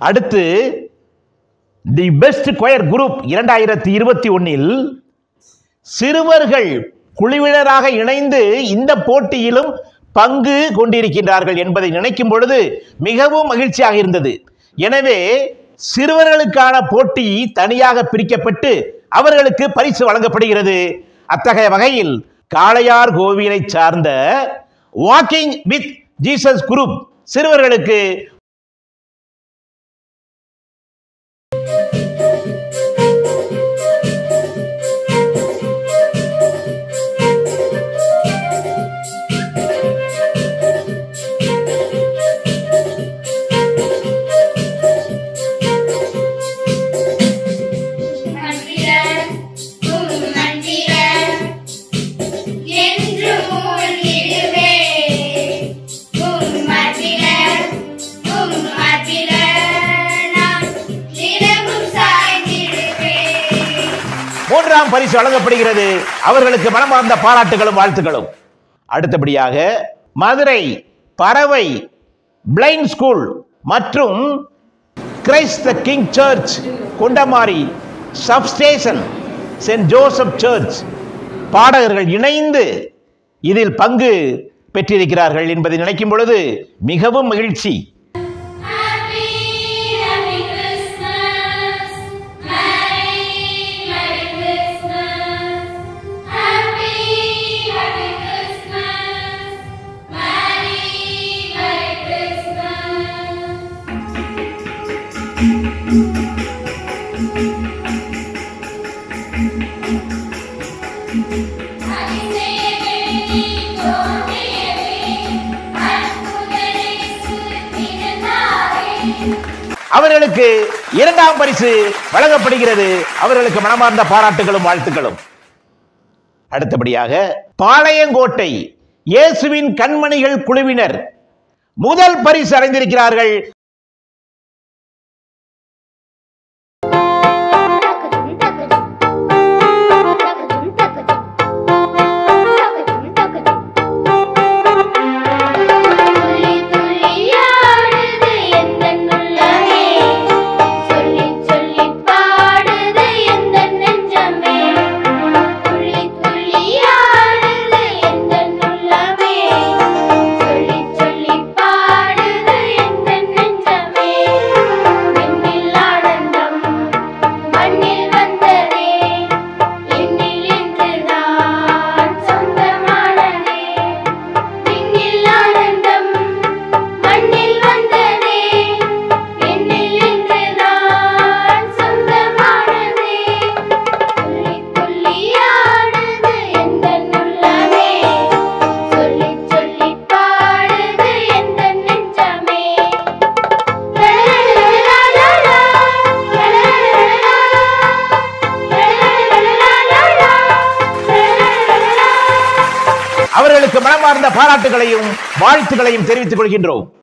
அடுத்து the best quire group இரண்டாயிரத்தி இருபத்தி ஒன்னில் சிறுவர்கள் குழுவினராக இணைந்து இந்த போட்டியிலும் பங்கு கொண்டிருக்கின்றார்கள் என்பதை நினைக்கும் பொழுது மிகவும் மகிழ்ச்சியாக இருந்தது எனவே சிறுவர்களுக்கான போட்டி தனியாக பிரிக்கப்பட்டு அவர்களுக்கு பரிசு வழங்கப்படுகிறது அத்தகைய வகையில் காளையார் கோவிலை சார்ந்த வாக்கிங் வித் ஜீசஸ் குரூப் சிறுவர்களுக்கு மந்திர உம் மந்திர என்று மூழ்கிடுவே உம் மந்திர உம் மந்திர நான் தினமும் சாய்ந்திடுவே மூன்றாம் பரிசு வழங்கப்படுகிறது அவர்களுக்கு மனமார்ந்த பாராட்டுகளும் வாழ்த்துக்களும் அடுத்தபடியாக மதுரை பறவை பிளைண்ட் ஸ்கூல் மற்றும் கிரைஸ்ட் த கிங் சர்ச் குண்டமாரி சப்ஸ்டேஷன் சென்ட் ஜோசப் சர்ச் பாடகர்கள் இணைந்து இதில் பங்கு பெற்றிருக்கிறார்கள் என்பதை நினைக்கும் பொழுது மிகவும் மகிழ்ச்சி Happy Happy Christmas Merry Merry Christmas Happy Happy Christmas Merry Merry Christmas அதிசயமே தோன்றியவே அற்புதரேசு பிறந்தாரே அவர்களுக்கு இரண்டாம் பரிசு வழங்கப்படுகிறது அவர்களுக்கு மனமார்ந்த பாராட்டுகளும் வாழ்த்துக்களும் அடுத்தபடியாக பாளையங்கோட்டை இயேசுவின் கண்மணிகள் குழுவினர் முதல் பரிசு அடைந்திருக்கிறார்கள் துள்ளி துள்ளியாடுது எந்தன் உள்ளமே சொல்லி சொல்லி பாடுது எந்தன் நெஞ்சமே துள்ளி துள்ளியாடுது எந்தன் உள்ளமே சொல்லி சொல்லி பாடுது எந்தன் நெஞ்சமே விண்ணில் ஆனந்தம் மண்ணில் வந்ததே என்னில் இன்று நான் சொந்தமானதே விண்ணில் ஆனந்தம் மண்ணில் வந்ததே என்னில் இன்று நான் சொந்தமானதே துள்ளி துள்ளியாடுது எந்தன் உள்ளமே சொல்லி சொல்லி பாடுது எந்தன் நெஞ்சமே அவர்களுக்கு மனமார்ந்த பாராட்டுகளையும் வாழ்த்துக்களையும் தெரிவித்துக் கொள்கின்றோம்